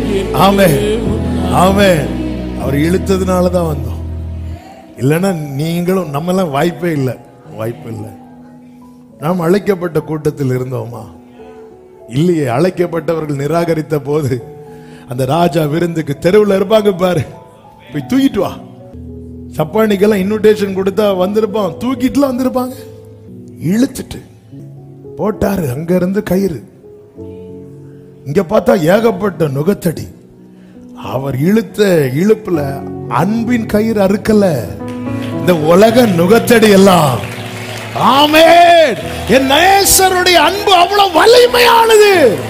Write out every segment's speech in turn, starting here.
ஆமே ஆமே அவர் இழுத்ததுனால தான் வந்தோம் இல்லைன்னா நீங்களும் நம்மெல்லாம் வாய்ப்பே இல்லை வாய்ப்பு இல்லை நாம் அழைக்கப்பட்ட கூட்டத்தில் இருந்தோமா இல்லையே அழைக்கப்பட்டவர்கள் நிராகரித்த போது அந்த ராஜா விருந்துக்கு தெருவில் இருப்பாங்க பாரு போய் தூக்கிட்டு வா சப்பானிக்கெல்லாம் இன்விடேஷன் கொடுத்தா வந்திருப்பான் தூக்கிட்டுலாம் வந்திருப்பாங்க இழுத்துட்டு போட்டாரு அங்க இருந்து கயிறு இங்க பார்த்தா ஏகப்பட்ட நுகத்தடி அவர் இழுத்த இழுப்புல அன்பின் கயிறு அறுக்கல இந்த உலக நுகத்தடி எல்லாம் ஆமென் என் நேசருடைய அன்பு அவ்வளவு வலிமையானது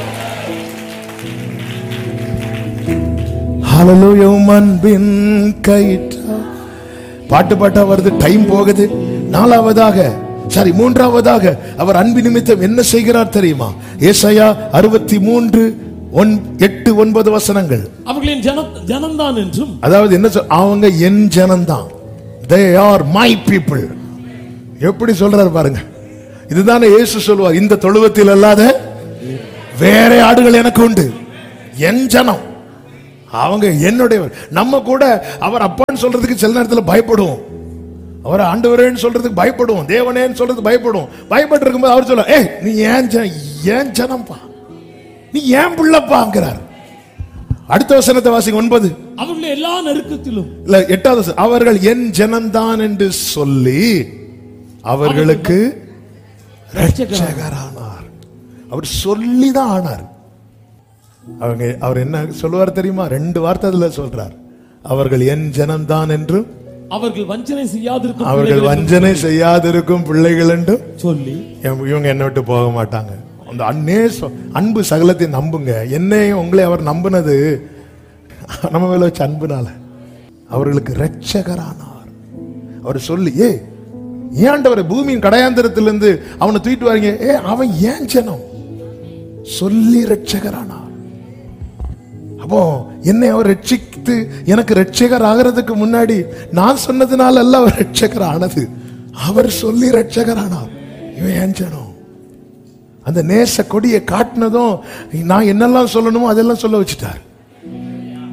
ஹalleluya உம் அன்பின் கயிற்றா பாட்டு பாட்டா வருது டைம் போகுது நாலாவதாக சாரி மூன்றாவதாக அவர் அன்பு நிமித்தம் என்ன செய்கிறார் தெரியுமா ஏசாயா அறுபத்தி மூன்று ஒன் எட்டு ஒன்பது வசனங்கள் அவர்களின் ஜன ஜனம்தான் என்றும் அதாவது என்ன சொல் அவங்க என் ஜனம்தான் தே ஆர் மை பீப்புள் எப்படி சொல்றாரு பாருங்க இதுதானே இயேசு சொல்லுவார் இந்த தொழுவத்தில் அல்லாத வேற ஆடுகள் எனக்கு உண்டு என் ஜனம் அவங்க என்னுடையவர் நம்ம கூட அவர் அப்பான்னு சொல்றதுக்கு சில நேரத்தில் பயப்படுவோம் அவர் ஆண்டவரேன்னு சொல்றதுக்கு பயப்படுவோம் தேவனேன்னு சொல்றதுக்கு பயப்படுவோம் பயப்பட்டு இருக்கும்போது அவர் சொல்ல ஏய் நீ ஏன் ஜன ஏன் ஜனம்பா நீ ஏன் பிள்ளைப்பாங்கிறார் அடுத்த வசனத்தை வாசிங்க ஒன்பது அவர்களுடைய எல்லா நெருக்கத்திலும் இல்ல எட்டாவது வசனம். அவர்கள் என் ஜனம்தான் என்று சொல்லி அவர்களுக்கு ரட்சகரானார் அவர் சொல்லி தான் ஆனார் அவங்க அவர் என்ன சொல்லுவார் தெரியுமா ரெண்டு வார்த்தை அதுல சொல்றார் அவர்கள் என் ஜனம்தான் என்றும் அவர்கள் வஞ்சனை செய்யாதிருக்கும் அவர்கள் பிள்ளைகள் வஞ்சனை செய்யாதிருக்கும் பிள்ளைகள் என்றும் சொல்லி இவங்க இவங்க என்னை விட்டு போக மாட்டாங்க அந்த அன்னே சொ- அன்பு சகலத்தை நம்புங்க என்னையும் உங்களை அவர் நம்பினது நம்ம மேல வச்ச அன்புனால அவர்களுக்கு ரட்சகரானார் அவர் சொல்லி ஏ ஏன்டவரை பூமியின் கடையாந்திரத்திலிருந்து அவனை தூக்கிட்டு வாரீங்க ஏ அவன் ஏன் ஜனம் சொல்லி ரட்சகரானார் அப்போ என்னை அவர் ரட்சித்து எனக்கு ரட்சகர் ஆகிறதுக்கு முன்னாடி நான் சொன்னதுனால அல்ல அவர் ரட்சகர் ஆனது அவர் சொல்லி ரட்சகர் ஆனார் இவன் ஏன் ஜனம் அந்த நேச கொடியை காட்டினதும் நான் என்னெல்லாம் சொல்லணுமோ அதெல்லாம் சொல்ல வச்சுட்டார்